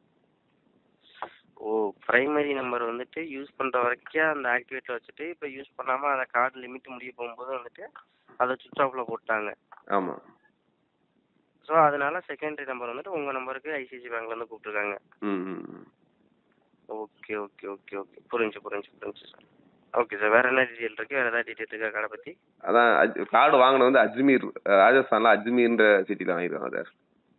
ஓ பிரைமரி நம்பர் வந்துட்டு யூஸ் பண்ற வரைக்கும் அந்த ஆக்டிவேட்ல வச்சுட்டு இப்போ யூஸ் பண்ணாம அந்த கார்டு லிமிட் முடிய போகும்போது வந்துட்டு அதை சுவிச் ஆஃப்ல போட்டாங்க ஆமா ஸோ அதனால செகண்டரி நம்பர் வந்துட்டு உங்க நம்பருக்கு ஐசிஐசி பேங்க்ல இருந்து கூப்பிட்டுருக்காங்க ம் ம், ம். ஓகே ஓகே ஓகே ஓகே புரிஞ்சு புரிஞ்சு புரிஞ்சு சார் ஓகே சார் வேற என்ன டீட்டெயில் இருக்கு வேற ஏதாவது டீட்டெயில் இருக்கா கடை பத்தி அதான் கார்டு வாங்கினது வந்து அஜ்மீர் அஹ், ராஜஸ்தான்ல அஜ்மீர்ன்ற சிட்டில வாங்கிருக்காங்க சார்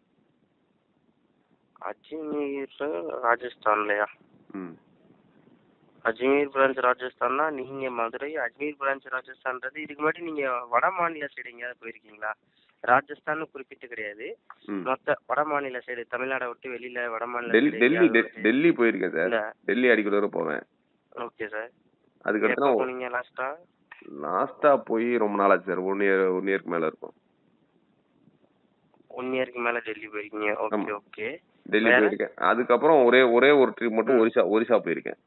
அஜ்மீர் ராஜஸ்தான்லயா ம் அஜ்மீர் பிரான்ச் ராஜஸ்தான்னா நீங்க மதுரை அஜ்மீர் பிரான்ச் ராஜஸ்தான்றது இதுக்கு முன்னாடி நீங்க வட மாநில சைடு எங்கேயாவது போயிருக்கீங்களா ராஜஸ்தான் குறிப்பிட்டு கிடையாது ம் மொத்த வட மாநில சைடு தமிழ்நாடை விட்டு வெளியில வட மாநில டெல்லி side டெல்லி எங்கேயாவது டெ- டெல்லி போயிருக்கேன் சார் இல்ல டெல்லி அடிக்கடி வரை போவேன் ஓகே சார் எப்போ அதுக்கடுத்து போனீங்க லாஸ்டா லாஸ்டா போய் ரொம்ப நாள் ஆச்சு சார் ஒன் இயர் ஒன் இயருக்கு மேல இருக்கும் ஒன் இயருக்கு மேல டெல்லி போயிருக்கீங்க ஓகே ஆமா. ஓகே டெல்லி வேற? போயிருக்கேன் அதுக்கப்புறம் ஒரே ஒரே ஒரு ட்ரிப் மட்டும் ம். ஒரிசா ஒரிசா போயிருக்கேன்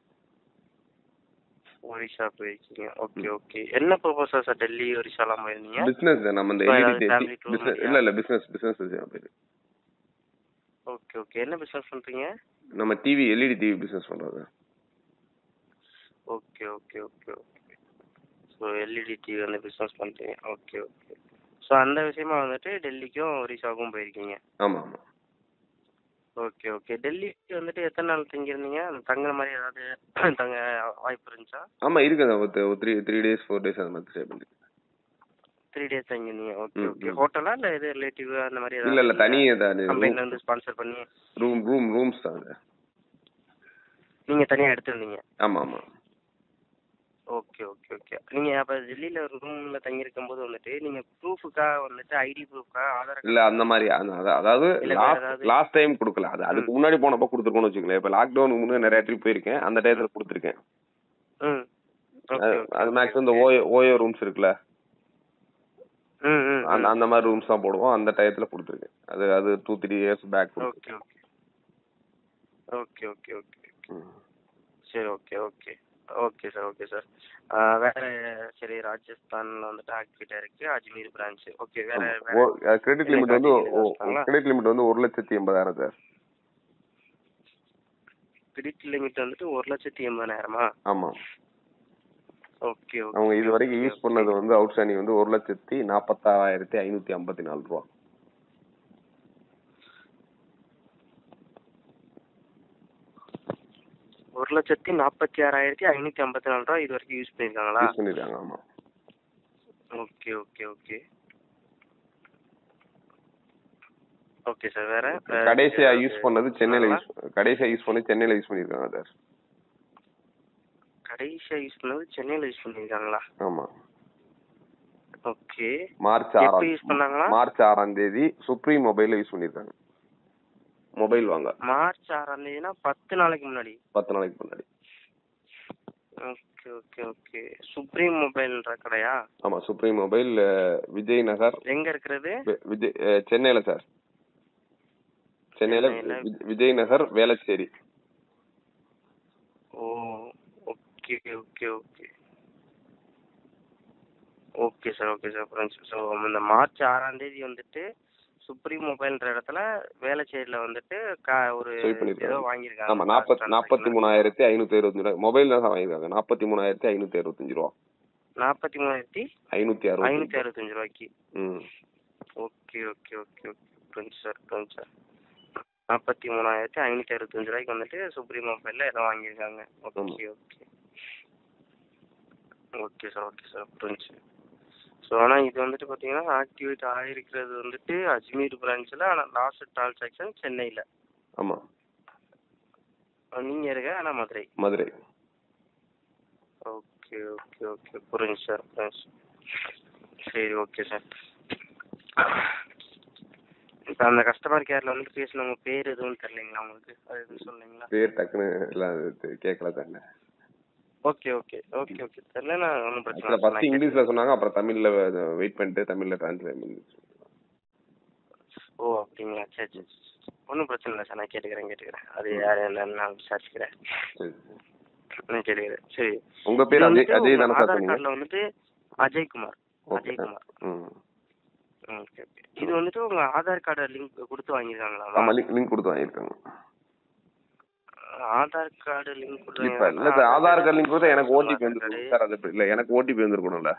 ஒரிசா போயிருக்கீங்க ஓகே ஓகே என்ன ப்ரொபோசல் சார் டெல்லி ஒரிசாலாம் போயிருந்தீங்க பிசினஸ் நம்ம இந்த இப்ப எல்இடி ஏதாவது family tour பிசினஸ் மாதிரியா? இல்ல இல்ல பிசினஸ் பிசினஸ் போயிருக்கு ஓகே ஓகே என்ன பிசினஸ் பண்றீங்க நம்ம டிவி எல்இடி டிவி பிசினஸ் பண்றோம் sir okay okay okay okay so LED TV வந்து பிஸ்னஸ் பண்ணுறீங்க ஓகே ஓகே ஸோ அந்த விஷயமா வந்துட்டு டெல்லிக்கும் ஒரிசாவுக்கும் போயிருக்கீங்க ஆமா ஆமா ஓகே ஓகே டெல்லிக்கு வந்துட்டு எத்தனை நாள் தங்கியிருந்தீங்க அந்த தங்குற மாதிரி ஏதாவது தங்க வாய்ப்பு இருந்துச்சா ஆமா இருக்குது ஒரு three three days four days அந்த மாதிரி ஸ்டே பண்ணி த்ரீ டேஸ் தங்கியிருந்தீங்க ஓகே ம், ஓகே ம். ஹோட்டலா இல்லை எது ரிலேட்டிவ் அந்த மாதிரி இல்ல இல்ல தனி கம்பெனில இருந்து ஸ்பான்சர் பண்ணி ரூம் ரூம் ரூம்ஸ் தான் அது நீங்க தனியா எடுத்திருந்தீங்க ஆமா ஆமா ஓகே ஓகே ஓகே நீங்க அப்ப டெல்லியில ஒரு ரூம்ல தங்கி இருக்கும்போது வந்துட்டு நீங்க ப்ரூஃபுக்காக வந்துட்டு ஐடி ப்ரூஃப்க்காக ஆதார் இல்ல அந்த மாதிரி அந்த- அத- அதாவது இல்ல, வேற லாஸ்ட் ஏதாவது? லாஸ்ட் டைம் கொடுக்கல அது அதுக்கு முன்னாடி போனப்ப கொடுத்துருக்கோம்னு வச்சுக்கோங்களேன் இப்ப லாக்டவுன் முன்னாடி நிறைய ட்ரிப் போயிருக்கேன் அந்த டயத்துல கொடுத்துருக்கேன் ம் ஓகே அது- ஓகே அது மேக்ஸிமம் இந்த ஓயோ ஓயோ ரூம்ஸ் இருக்குல்ல ம் ம் அந்த அந்த மாதிரி ரூம்ஸ் தான் போடுவோம் அந்த டயத்துல கொடுத்துருக்கேன் அது அது two three years back okay okay okay okay okay சரி okay okay okay sir okay sir வேற சரி ராஜஸ்தான்ல வந்துட்டு ஆக்டிவிட்டா இருக்கு அஜ்மீர் பிரான்ச் ஓகே வேற வேற கிரெடிட் இல்ல, லிமிட் வந்து கார்த்திகை வச்சுட்டாங்களா? கிரெடிட் லிமிட் வந்து ஒரு லட்சத்தி எண்பதாயிரம் சார் கிரெடிட் லிமிட் வந்துட்டு ஒரு லட்சத்தி எண்பதாயிரமா ஆமா ஓகே ஓகே அவங்க இது வரைக்கும் யூஸ் பண்ணது வந்து அவுட்ஸ்டாண்டிங் வந்து ஒரு லட்சத்தி நாற்பத்தாறாயிரத்தி ஐநூத்தி ஐம்பத்தி நாலு ரூபா ஒரு லட்சத்தி நாற்பத்தி ஆறாயிரத்தி ஐநூத்தி ஐம்பத்தி நாலு ரூபா இது வரைக்கும் யூஸ் பண்ணிருக்காங்களா யூஸ் பண்ணிருக்காங்க ஆமா okay okay okay okay sir வேற வேற கடைசியா ஏதாவது யூஸ் பண்ணது சென்னையில சொன்னாங்களா? யூஸ் கடைசியா யூஸ் பண்ணி சென்னையில யூஸ் பண்ணிருக்காங்க சார் கடைசியா யூஸ் பண்ணது சென்னையில யூஸ் பண்ணிருக்காங்களா ஆமா ஓகே மார்ச் எப்போ ஆறாம் யூஸ் பண்ணாங்களா மார்ச் ஆறாம் தேதி சுப்ரீம் மொபைல்ல யூஸ் பண்ணிருக்காங்க மொபைல் வாங்க மார்ச் ஆறாம் தேதினா பத்து நாளைக்கு முன்னாடி பத்து நாளைக்கு முன்னாடி ஓகே ஓகே ஓகே சுப்ரீம் மொபைல்ன்ற கடையா ஆமா சுப்ரீம் மொபைல் விஜய் நகர் எங்க இருக்கிறது வி- விஜய் அஹ், சென்னையில சார் சென்னையில சென்னையில. வி- விஜய் நகர் வேளச்சேரி ஓ okay okay okay okay sir okay sir புரிஞ்சு ஸோ இந்த மார்ச் ஆறாம் தேதி வந்துட்டு சுப்ரீம் மொபைல்ன்ற இடத்துல வேளச்சேரியில வந்துட்டு கா ஒரு Swipe பண்ணிருக்காங்க. ஏதோ வாங்கியிருக்காங்க ஆமா நாற்பத்தி நாற்பத்தி மூணாயிரத்தி ஐநூத்தி அறுபத்தஞ்சு ரூபா மொபைல் தான் வாங்கிருக்காங்க நாற்பத்தி மூணாயிரத்தி ஐநூத்தி அறுபத்தஞ்சு ரூபா நாற்பத்தி மூணாயிரத்தி ஐநூத்தி ஐநூத்தி அறுபத்தி அறுபத்தஞ்சு ரூபாய்க்கு ம் ஓகே ஓகே ஓகே ஓகே புரிஞ்சு சார் புரிஞ்சு சார் நாற்பத்தி மூணாயிரத்தி ஐநூற்றி அறுபத்தஞ்சு ரூபாய்க்கு வந்துட்டு சுப்ரீம் மொபைலில் ஏதோ வாங்கியிருக்காங்க okay okay okay sir okay sir புரிஞ்சு ஸோ ஆனால் இது வந்துட்டு பார்த்தீங்கன்னா ஆக்டிவேட் ஆகிருக்கிறது வந்துட்டு அஜ்மீர் பிரான்ச்சில் ஆனால் லாஸ்ட் டிரான்சாக்ஷன் சென்னையில் ஆமா நீங்கள் இருக்க ஆனால் Madurai Madurai okay okay okay புரிஞ்சு சார் புரிஞ்சு சரி ஓகே சார் இப்போ அந்த கஸ்டமர் கேரில் வந்துட்டு பேசினவங்க பேர் எதுவும் தெரியலைங்களா உங்களுக்கு அது எதுவும் சொல்லுங்களா பேர் டக்குன்னு எல்லாம் இது கேட்கல தானே ஓகே ஓகே ஓகே ஓகே தெரியலனா ஒன்றும் பிரச்சனை ஆக்சுவலா இல்லை ஃபர்ஸ்ட் நான் இங்கிலீஷ்ல சொன்னாங்க அப்புறம் தமிழ்ல வெயிட் பண்ணிட்டு தமிழ்ல டிரான்ஸ்லேட் பண்ணி ஓ அப்படிங்களா சரி சரி ஒன்றும் பிரச்சனை இல்லை சார் நான் கேட்டுக்கிறேன் கேட்டுக்கிறேன் அது யார் என்னன்னு நான் விசாரிச்சுக்கிறேன் சரி நான் கேட்டுக்கிறேன் சரி உங்க பேர் இது அஜய் வந்துட்டு அஜய் தானே சார் உங்க ஆதார் சொன்னீங்க கார்டில் வந்துட்டு அஜய்குமார் ஓகே அஜய்குமார் ம் ஓகே ஓகே இது வந்துட்டு உங்க ஆதார் கார்டை லிங்க் கொடுத்து வாங்கியிருக்காங்களா ஆமா லிங்க் லிங்க் கொடுத்து வாங்கியிருக்காங்க ஆதார் கார்டு லிங்க் இப்ப இல்ல சார் ஆதார் கார்டு லிங்க் கொடுத்தா எனக்கு ஓடிபி வந்துருக்கும் சார் அது இப்ப இல்ல எனக்கு ஓடிபி வந்திருக்கணும்ல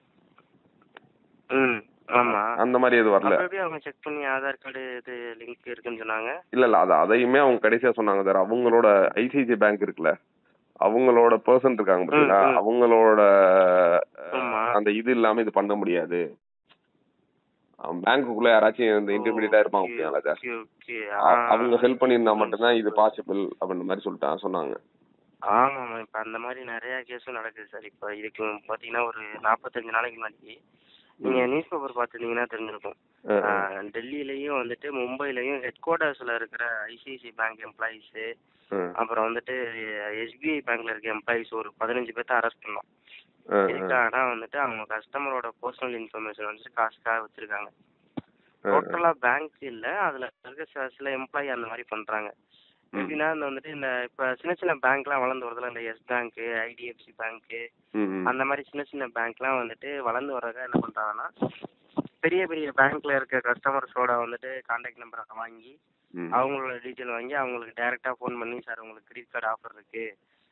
ம் ஆமா அந்த மாதிரி எதுவும் வரல அப்ப எப்படி அவங்க செக் பண்ணி ஆதார் கார்டு இது லிங்க் இருக்குன்னு சொன்னாங்க இல்ல இல்ல அது அதையுமே அவங்க கடைசியா சொன்னாங்க சார் அவங்களோட ஐசிஐசி பேங்க் இருக்குல்ல அவங்களோட பர்சன் இருக்காங்க பாத்தீங்களா ம், ம். அவங்களோட அஹ், ஆமா. அந்த இது இல்லாம இது பண்ண முடியாது பேங்க்குள்ள யாராச்சும் இந்த இன்டர்மீடியட்டா இருப்பாங்க பாத்தீங்களா சார் ஓகே ஓகே அ- அவங்க ஹெல்ப் பண்ணியிருந்தா மட்டும்தான் இது பாசிபிள் அப்படின்ற மாதிரி சொல்லிட்டாங்க சொன்னாங்க ஆமாம் இப்போ அந்த மாதிரி நிறைய கேஸும் நடக்குது சார் இப்போ இதுக்கு பார்த்தீங்கன்னா ஒரு நாற்பத்தஞ்சு நாளைக்கு முன்னாடி நீங்கள் நியூஸ் பேப்பர் பார்த்துருந்தீங்கன்னா தெரிஞ்சிருக்கும் அஹ், அஹ். ஆஹ் டெல்லியிலையும் வந்துட்டு மும்பைலையும் ஹெட் குவார்ட்டர்ஸில் இருக்கிற ஐசிஐசி பேங்க் எம்ப்ளாயீஸு அஹ், அப்புறம் வந்துட்டு எஸ்பிஐ பேங்க்ல இருக்க எம்ப்ளாயீஸ் ஒரு பதினஞ்சு பேர்த்த அரெஸ்ட் பண்ணோம் அஹ், அஹ். எதுக்காகனா வந்துட்டு அவங்க கஸ்டமரோட பர்சனல் இன்ஃபர்மேஷன் வந்துட்டு காசுக்காக வச்சிருக்காங்க அஹ், டோட்டலா பேங்க் இல்ல அதுல இருக்க சில சில எம்ப்ளாயி அந்த மாதிரி பண்றாங்க ம். எப்படின்னா இந்த வந்துட்டு இந்த இப்ப சின்ன சின்ன பேங்க்லாம் வளர்ந்து வருதுல இந்த எஸ் பேங்க் ஐடிஎஃப்சி பேங்க் ம், ம். அந்த மாதிரி சின்ன சின்ன பேங்க்லாம் வந்துட்டு வளர்ந்து வர்றத என்ன பண்றாங்கன்னா பெரிய பெரிய பேங்க்ல இருக்க கஸ்டமர்ஸோட வந்துட்டு கான்டாக்ட் நம்பரை வாங்கி ம். அவங்களோட டீட்டெயில் வாங்கி அவங்களுக்கு டைரக்டா ஃபோன் பண்ணி சார் உங்களுக்கு கிரெடிட் கார்டு ஆஃபர் இருக்கு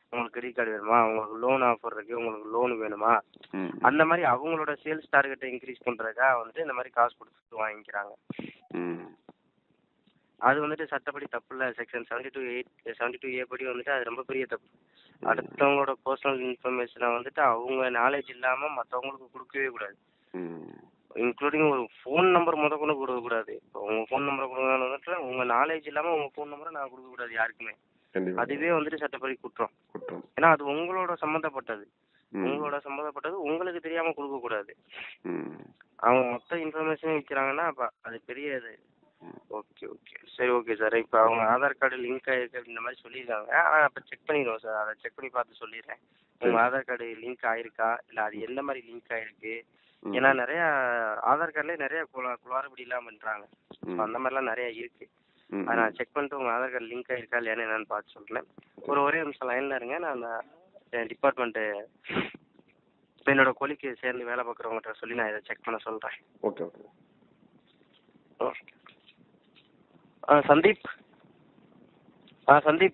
உங்களுக்கு கிரெடிட் கார்டு வேணுமா உங்களுக்கு லோன் ஆஃபர் இருக்கு உங்களுக்கு லோன் வேணுமா ம் அந்த மாதிரி அவங்களோட சேல்ஸ் டார்கெட்டை இன்க்ரீஸ் பண்றதுக்காக வந்துட்டு இந்த மாதிரி காசு கொடுத்து வாங்கிக்கிறாங்க ம் அது வந்துட்டு சட்டப்படி தப்பு இல்லை section seventy two eight seventy two A படி வந்துட்டு அது ரொம்ப பெரிய தப்பு அடுத்தவங்களோட பர்சனல் இன்ஃபர்மேஷனை வந்துட்டு அவங்க நாலேஜ் இல்லாமல் மற்றவங்களுக்கு கொடுக்கவே கூடாது ம் இன்க்ளூடிங் ஒரு ஃபோன் நம்பர் முத கொண்டு கொடுக்கக்கூடாது இப்போ உங்கள் ஃபோன் நம்பரை கொடுக்கணும் வந்துட்டு உங்கள் நாலேஜ் இல்லாமல் உங்கள் ஃபோன் நம்பரை நான் கொடுக்கக்கூடாது யாருக்குமே கண்டிப்பா அதுவே வந்துட்டு சட்டப்படி குற்றம் குற்றம் ஏன்னா அது உங்களோட சம்மந்தப்பட்டது ம் உங்களோட சம்மந்தப்பட்டது உங்களுக்கு தெரியாமல் கொடுக்கக்கூடாது ம் அவங்க மொத்த இன்ஃபர்மேஷன் விற்கிறாங்கன்னா அப்போ அது பெரிய இது ஓகே ஓகே சரி ஓகே சார் இப்போ அவங்க ஆதார் கார்டு லிங்க் ஆயிருக்கு இந்த மாதிரி சொல்லியிருக்காங்க ஆனால் அப்போ செக் பண்ணிடுவோம் சார் அதை செக் பண்ணி பார்த்து சொல்லிடுறேன் உங்கள் ஆதார் கார்டு லிங்க் ஆயிருக்கா இல்லை அது எந்த மாதிரி லிங்க் ஆயிருக்கு ம். ஏன்னா நிறைய ஆதார் கார்டுலேயே நிறைய குளா குளாறுபடி இல்லாமல் பண்ணுறாங்க ம். அந்த மாதிரிலாம் நிறைய இருக்கு ம் அதை நான் செக் பண்ணிட்டு உங்கள் ஆதார் கார்டு லிங்க் ஆயிருக்கா இல்லையான்னு என்னன்னு பார்த்து சொல்கிறேன் ஒரு ஒரே நிமிஷம் லைனில் இருங்க நான் அந்த டிபார்ட்மெண்ட்டு இப்போ என்னோட கொலிக்கு சேர்ந்து வேலை பார்க்குறவங்ககிட்ட சொல்லி நான் இதை செக் பண்ண சொல்கிறேன் ஓகே ஓகே ஓகே ஆ சந்தீப் ஆ சந்தீப்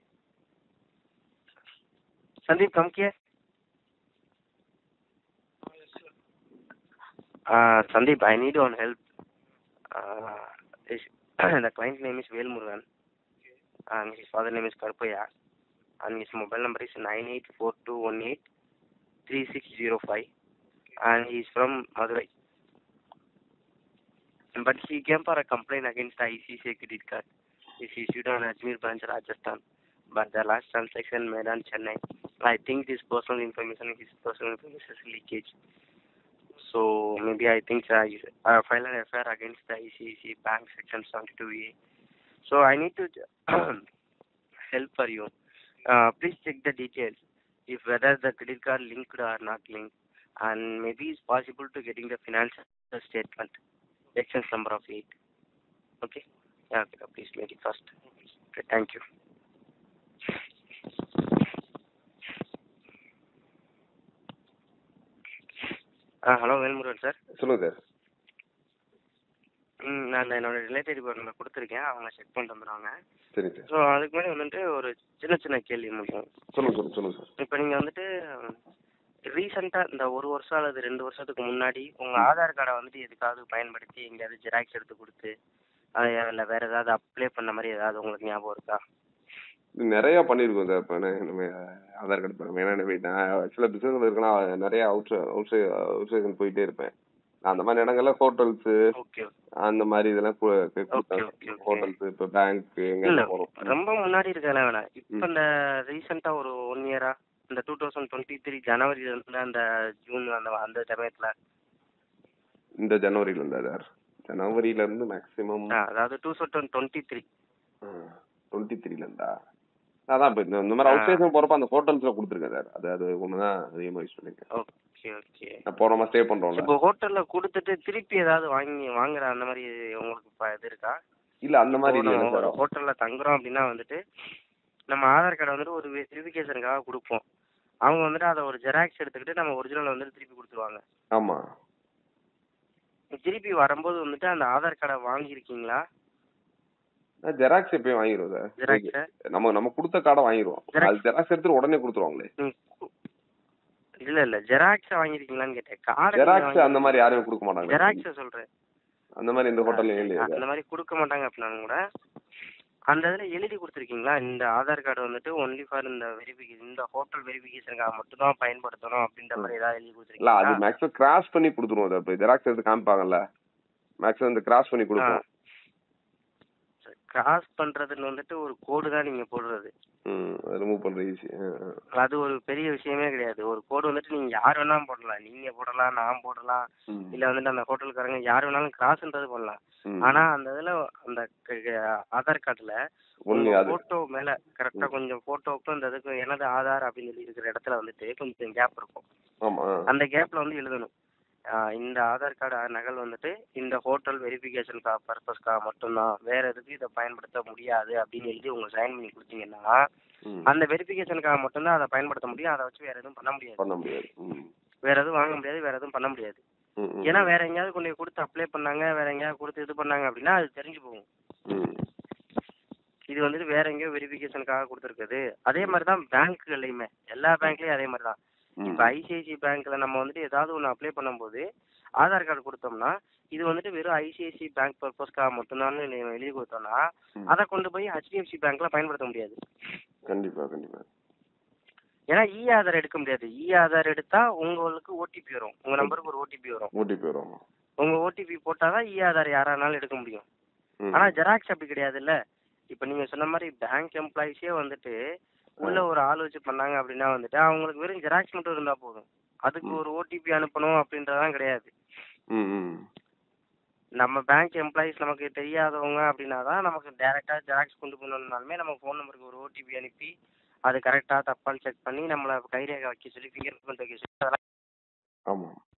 சந்தீப் கம் கியர் Uh, Sandeep, I need one help. Uh, is, the client name is Velmurugan, and his father name is Karpaya, and his mobile number is nine eight four two one eight three six zero five, and he is from Madurai. But he came for a complaint against the ICCI credit card. It's issued on Ajmer branch, Rajasthan. But the last transaction made on Chennai. I think this personal information, his personal information is leakage. So maybe I think I uh, file an FIR against the ICICI Bank Section 72A. So I need to help for you. Uh, please check the details if whether the credit card linked or not linked, and maybe it's possible to getting the financial statement, section number of eight. Okay. Yeah. Okay. Please make it fast. Okay. Thank you. ஆ hello Velmurugan sir சொல்லுங்க sir ம் நான் என்னோட relative டிபார்ட்மெண்ட்டில் கொடுத்துருக்கேன் அவங்க check பண்ணிட்டு வந்துடுவாங்க சரிங்க சார் ஸோ அதுக்கு முன்னாடி வந்துட்டு ஒரு சின்ன சின்ன கேள்வி மட்டும் சொல்லுங்க சொல்லுங்க சொல்லுங்க சார் இப்போ நீங்கள் வந்துட்டு ரீசெண்டாக இந்த ஒரு வருஷம் அல்லது ரெண்டு வருஷத்துக்கு முன்னாடி உங்கள் ஆதார் கார்டை வந்துட்டு எதுக்காவது பயன்படுத்தி எங்கேயாவது ஜெராக்ஸ் எடுத்து கொடுத்து அது இல்லை வேறு ஏதாவது அப்ளை பண்ண மாதிரி ஏதாவது உங்களுக்கு ஞாபகம் இருக்கா நிறைய பண்ணியிருக்கோம் சார் இப்போ நம்ம ஆதார் கார்டு பண்ண ஏன்னா நம்ம நான் ஆக்சுவலாக பிஸ்னஸில் இருக்கலாம் நிறைய அவுட் அவுட் அவுட் சைடு போயிட்டே இருப்பேன் நான் அந்த மாதிரி இடங்கள்ல ஹோட்டல்ஸு ஓகே அந்த மாதிரி இதெல்லாம் கு- கு- Okay, okay, okay. ஹோட்டல்ஸ் இப்போ பேங்க் இல்லை எங்க போகிறோம் ரொம்ப முன்னாடி இருக்கலாம் வேணாம் இப்போ இந்த ரீசெண்டாக ஒரு ஒன் இயரா இந்த டூ தௌசண்ட் டுவெண்ட்டி த்ரீ ஜனவரியிலேருந்து அந்த ஜூன் அந்த அந்த சமயத்தில் இந்த ஜனவரியில இருந்தா சார் ஜனவரியில இருந்து மேக்ஸிமம் அதாவது two thousand twenty three twenty த்ரீல இருந்தா அதான் இப்போ இந்த இந்த மாதிரி அவுட் ஸ்டேஷன் போறப்ப அந்த ஹோட்டல்ஸ்ல கொடுத்துருக்கேன் சார் அது அது ஒண்ணுதான் அதிகமா யூஸ் பண்ணிருக்கேன் ஓகே ஓகே நான் போனோமா ஸ்டே பண்றோம்ல இப்போ ஹோட்டல்ல கொடுத்துட்டு திருப்பி ஏதாவது வாங்கி வாங்குற அந்த மாதிரி உங்களுக்கு இப்ப இது இருக்கா இல்ல அந்த மாதிரி இப்போ இல்ல நம்ம சார் ஒரு ஹோட்டல்ல தங்குறோம் அப்படின்னா வந்துட்டு நம்ம ஆதார் கார்டை வந்துட்டு ஒரு வெரிஃபிகேஷனுக்காக கொடுப்போம் அவங்க வந்துட்டு அதை ஒரு ஜெராக்ஸ் எடுத்துக்கிட்டு நம்ம ஒரிஜினல் வந்துட்டு திருப்பி கொடுத்துருவாங்க ஆமா திருப்பி வரும்போது வந்துட்டு அந்த ஆதார் கார்டை வாங்கியிருக்கீங்களா நான் ஜெராக்ஸ் எப்பயும் வாங்கிடுவோம் சார் ஜெராக்ஸை நம்ம நம்ம கொடுத்த கார்டை வாங்கிடுவோம் Xerox. அது ஜெராக்ஸ் எடுத்துட்டு உடனே கொடுத்துருவாங்களே இல்ல இல்ல ஜெராக்ஸை வாங்கியிருக்கீங்களான்னு கேட்டேன் கார்டு ஜெராக்ஸ் அந்த மாதிரி யாருமே கொடுக்க மாட்டாங்க ஜெராக்ஸை சொல்றேன் அந்த மாதிரி இந்த ஹோட்டல்ல இல்லையா அந்த மாதிரி கொடுக்க மாட்டாங்க அப்படின்னாலும் கூட அந்த இதில் எழுதி கொடுத்துருக்கீங்களா இந்த ஆதார் கார்டு வந்துட்டு ஒன்லி ஃபார் இந்த வெரிஃபிகேஷன் இந்த ஹோட்டல் வெரிஃபிகேஷனுக்காக மட்டும்தான் பயன்படுத்தணும் அப்படின்ற மாதிரி ஏதாவது எழுதி இல்ல அது கொடுத்துருக்கீங்களா மேக்ஸிமம் கிராஸ் பண்ணி கொடுத்துருவோம் சார் இப்போ ஜெராக்ஸ் எடுத்து காமிப்பாங்கல்ல மேக்ஸிமம் இந்த கிராஸ் பண்ணி கொடுப்போம் கிராஸ் பண்றதுன்னு வந்துட்டு ஒரு கோடு தான் நீங்க போடுறது ம் அது ரிமூவ் பண்றது ஈஸி அது ஒரு பெரிய விஷயமே கிடையாது ஒரு கோடு வந்துட்டு நீங்க யார் வேணாலும் போடலாம் நீங்க போடலாம் நான் போடலாம் இல்ல வந்துட்டு அந்த ஹோட்டல்காரங்க யார் வேணாலும் கிராஸ்ன்றது பண்ணலாம் ஆனா அந்த இதுல அந்த க- க- ஆதார் கார்டுல ஒண்ணு உங்க அது போட்டோ மேல கரெக்டா கொஞ்சம் போட்டோக்கும் இந்த இதுக்கும் எனது ஆதார் அப்படின்னு சொல்லி இருக்கிற இடத்துல வந்துட்டு கொஞ்சம் கேப் இருக்கும் ஆமா அந்த கேப்ல வந்து எழுதணும் ஆஹ் இந்த ஆதார் கார்டு நகல் வந்துட்டு இந்த ஹோட்டல் வெரிஃபிகேஷனுக்காக பர்பஸ்க்காக மட்டும்தான் வேற எதுக்கும் இதை பயன்படுத்த முடியாது அப்படின்னு எழுதி உங்க சைன் பண்ணி கொடுத்தீங்கன்னா ம். அந்த வெரிஃபிகேஷனுக்காக மட்டும்தான் அதை பயன்படுத்த முடியும் அதை வச்சு வேற எதுவும் பண்ண முடியாது பண்ண முடியாது ம். வேற எதுவும் வாங்க முடியாது வேற எதுவும் பண்ண முடியாது ம், ம். ஏன்னா வேற எங்கேயாவது கொண்டு போய் கொடுத்து அப்ளை பண்ணாங்க வேற எங்கேயாவது கொடுத்து இது பண்ணாங்க அப்படின்னா அது தெரிஞ்சு போகும் ம். இது வந்துட்டு வேற எங்கேயோ வெரிஃபிகேஷனுக்காக கொடுத்துருக்குது அதே மாதிரி தான் பேங்க்குகள்லையுமே எல்லா பேங்க்லயும் அதே மாதிரி தான் ம். இப்போ ஐசிஐசி பேங்க்ல நம்ம வந்துட்டு ஏதாவது ஒன்று அப்ளை பண்ணும்போது ஆதார் கார்டு கொடுத்தோம்னா இது வந்துட்டு வெறும் ஐசிஐசி பேங்க் பர்பஸ்க்காக மட்டும்தான் எழுதி கொடுத்தோம்னா ம். அதை கொண்டு போய் ஹெச்டிஎஃப்சி பேங்க்ல பயன்படுத்த முடியாது கண்டிப்பா கண்டிப்பா ஏன்னா இ ஆதார் எடுக்க முடியாது இ ஆதார் எடுத்தா உங்களுக்கு ஓடிபி வரும் உங்க நம்பருக்கு ஒரு ஓடிபி வரும் ஓடிபி வரும் உங்க ஓடிபி போட்டாதான் இ ஆதார் யாரானாலும் எடுக்க முடியும் ம். ஆனா ஜெராக்ஸ் அப்படி கிடையாதுல்ல இப்போ நீங்க சொன்ன மாதிரி பேங்க் எம்ப்ளாயிஸே வந்துட்டு உள்ள ஒரு ஆள் வச்சு பண்ணாங்க அப்படின்னா வந்துட்டு அவங்களுக்கு வெறும் ஜெராக்ஸ் மட்டும் இருந்தா போதும் அதுக்கு ஒரு ஓடிபி அனுப்பணும் அப்படின்றதெல்லாம் கிடையாது ம் ம் நம்ம பேங்க் எம்ப்ளாயிஸ் நமக்கு தெரியாதவங்க அப்படின்னா தான் நமக்கு டேரெக்டாக ஜெராக்ஸ் கொண்டு போகணுன்னாலுமே நம்ம ஃபோன் நம்பருக்கு ஒரு ஓடிபி அனுப்பி அது கரெக்டாக தப்பான்னு செக் பண்ணி நம்மளை கைரேகை வைக்க சொல்லி ஃபிங்கர் பிரிண்ட் வைக்க சொல்லி அதெல்லாம் ஆமாம்